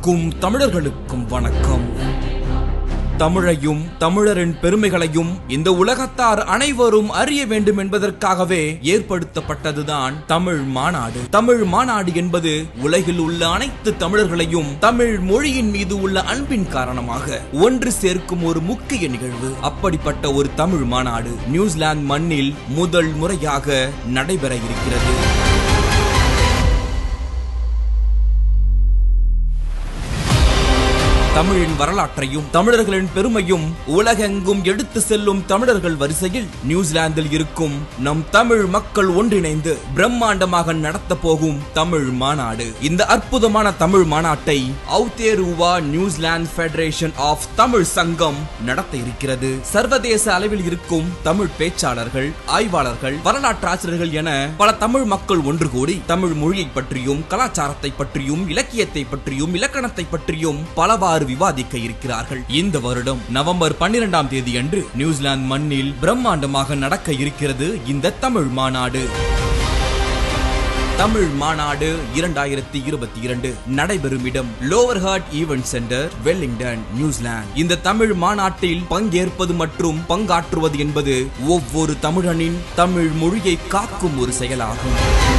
அனைத்துலகும் தமிழர்களுக்கும் வணக்கம் தமிழையும் தமிழரின் பெருமைகளையும் இந்த உலகத்தார் அனைவரும் அறிய வேண்டும் என்பதற்காகவே ஏற்படுத்தப்பட்டதுதான் தமிழ் மாநாடு தமிழ் மாநாடு என்பது உலகில் உள்ள அனைத்து தமிழர்களையும் தமிழ் மொழியின் மீது உள்ள அன்பின் காரணமாக ஒன்று சேர்க்கும் ஒரு முக்கிய நிகழ்வு அப்படிப்பட்ட ஒரு தமிழ் மாநாடு நியூசிலாந்து மண்ணில் முதல் முறையாக நடைபெற இருக்கிறது தமிழின் வரலாற்றையும் தமிழர்களின் பெருமையும் உலகெங்கும் எடுத்து செல்லும் தமிழர்கள் வரிசையில் நியூசிலாந்தில் இருக்கும் நம் தமிழ் மக்கள் ஒன்றிணைந்து பிரம்மாண்டமாக நடத்த போகும் தமிழ் மாநாடு இந்த அற்புதமான தமிழ் மாநாட்டை Aotearoa New Zealand federation of Tamil Sangam நடத்த இருக்கிறது சர்வதேச அளவில் இருக்கும் தமிழ் பேச்சாளர்கள் ஆய்வாளர்கள் வரலாற்று ஆசிரியர்கள் என பல தமிழ் மக்கள் ஒன்று கூடி தமிழ் மொழியை பற்றியும் கலாச்சாரத்தை பற்றியும் இலக்கியத்தை பற்றியும் இலக்கணத்தை பற்றியும் பலவாறு விவாதிக்க இருக்கிறார்கள் இந்த வருடம் நவம்பர் பன்னிரெண்டாம் தேதி அன்று நியூசிலாந்து மண்ணில் பிரம்மாண்டமாக நடக்க இருக்கிறது இந்த தமிழ் மாநாடு தமிழ் மாநாடு இரண்டாயிரத்தி இருபத்தி இரண்டு நடைபெறும் இடம் lower Hutt event centre Wellington New Zealand இந்த தமிழ் மாநாட்டில் பங்கேற்பது மற்றும் பங்காற்றுவது என்பது ஒவ்வொரு தமிழனின் தமிழ் மொழியை காக்கும் ஒரு செயலாகும்